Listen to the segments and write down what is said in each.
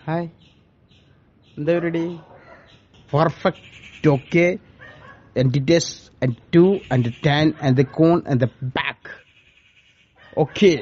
Hi എന്താ പരിപാടി perfect okay entities and two and ten and the cone and the back. Okay.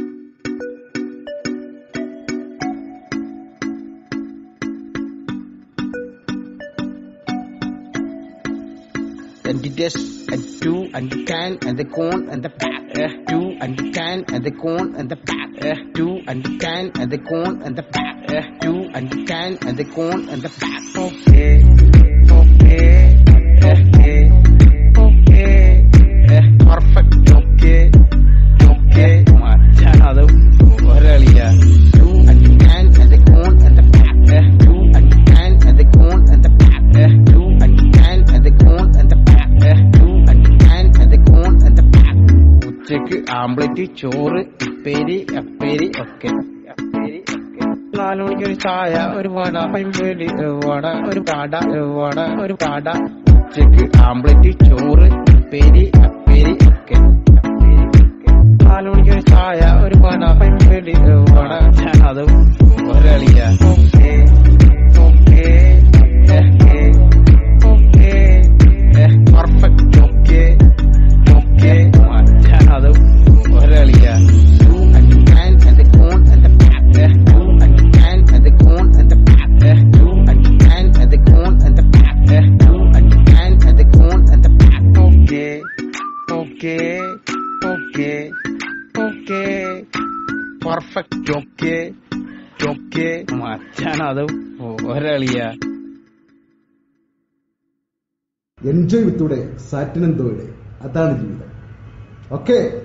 Entities and two and ten and the cone and the back. Uh, two and ten and the cone and the back. Uh, two and ten and the cone and the back. Uh, two and ten and the cone and the back. Okay. Okay. Okay. Okay. Eh, perfect. Okay. Okay. മച്ചാണത് ഒരളിയ Two and ten and the cone and the back. Eh, two and ten and the cone and the back. Eh, two and ten and the cone and the back. Eh, two and ten and the cone and the back. ഉച്ചക്ക് ആംപ്ലേറ്റ് ചോറ് ഉപ്പേരി അപ്പേരി ഒക്കെ അപ്പേരി ഒക്കെ നാലു മണിക്ക് ഒരു ചായ ഒരു വട പൈമ്പേരി വട ഒരു കാട വട ഒരു കാട ഉച്ചക്ക് ആംപ്ലേറ്റ് ചോറ് ഉപ്പേരി അപ്പേരി ഒക്കെ അപ്പേരി ഒക്കെ നാലു മണിക്ക് ഒരു ചായ ഒരു വട പൈമ്പേരി വട അത് ഒരളിയ okay okay okay perfect okay okay മച്ചാണത് ഒരളിയ Two and ten and the cone and the back. Eh, Two and ten and the cone and the back. Eh, Two and ten and the cone and the back. Eh, Two and ten and the cone and the back. Okay, okay, okay, okay. Perfect. Okay, okay. മച്ചാണത് ഒരളിയ enjoy വിത്തൂടെ സാറ്റിനെന്തോയുടെ അതാണ് ജീവിതം okay